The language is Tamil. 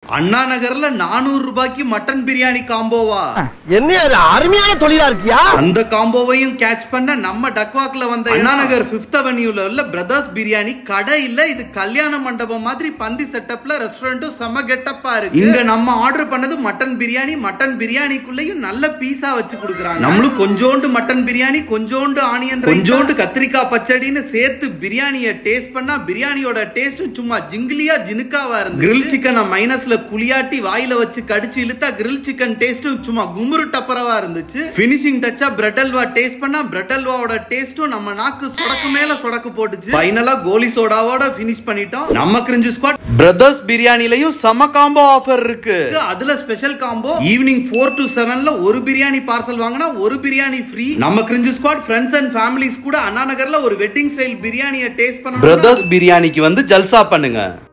அண்ணா நகர்ல நானூறு ரூபாய்க்கு மட்டன் பிரியாணி காம்போவா என்ன அது அருமையான தொழிலா இருக்கியா அந்த காம்போவையும் கேட்ச் பண்ண நம்ம டக்வாக்ல வந்த அண்ணா நகர் பிப்த் அவென்யூல உள்ள பிரதர்ஸ் பிரியாணி கடை இல்ல இது கல்யாண மண்டபம் மாதிரி பந்தி செட்டப்ல ரெஸ்டாரண்ட்டும் செம கெட்டப்பா இருக்கு இங்க நம்ம ஆர்டர் பண்ணது மட்டன் பிரியாணி மட்டன் பிரியாணிக்குள்ளேயும் நல்ல பீஸா வச்சு கொடுக்குறாங்க நம்மளும் கொஞ்சோண்டு மட்டன் பிரியாணி கொஞ்சோண்டு ஆனியன் கொஞ்சோண்டு கத்திரிக்காய் பச்சடின்னு சேர்த்து பிரியாணியை டேஸ்ட் பண்ணா பிரியாணியோட டேஸ்டும் சும்மா ஜிங்கிலியா ஜினுக்காவா இருந்து கிரில் சிக்கனை மைனஸ்ல குளியாட்டி வாயில வச்சு கடிச்சு இழுத்தா கிரில் சிக்கன் டேஸ்டும் சும்மா குமுறு டப்பரவா இருந்துச்சு பினிஷிங் டச்சா பிரெட் அல்வா டேஸ்ட் பண்ணா பிரெட் அல்வாவோட டேஸ்டும் நம்ம நாக்கு சொடக்கு மேல சொடக்கு போட்டுச்சு ஃபைனலா கோலி சோடாவோட பினிஷ் பண்ணிட்டோம் நம்ம கிரிஞ்சு ஸ்குவாட் பிரதர்ஸ் பிரியாணிலையும் செம காம்போ ஆஃபர் இருக்கு அதுல special combo evening four to செவன்ல ஒரு பிரியாணி பார்சல் வாங்கினா ஒரு பிரியாணி ஃப்ரீ நம்ம cringe squad friends and families கூட அண்ணா நகர்ல ஒரு வெட்டிங் ஸ்டைல் பிரியாணியை டேஸ்ட் பண்ண பிரதர்ஸ் பிரியாணிக்கு வந்து ஜல்சா பண்ணுங்க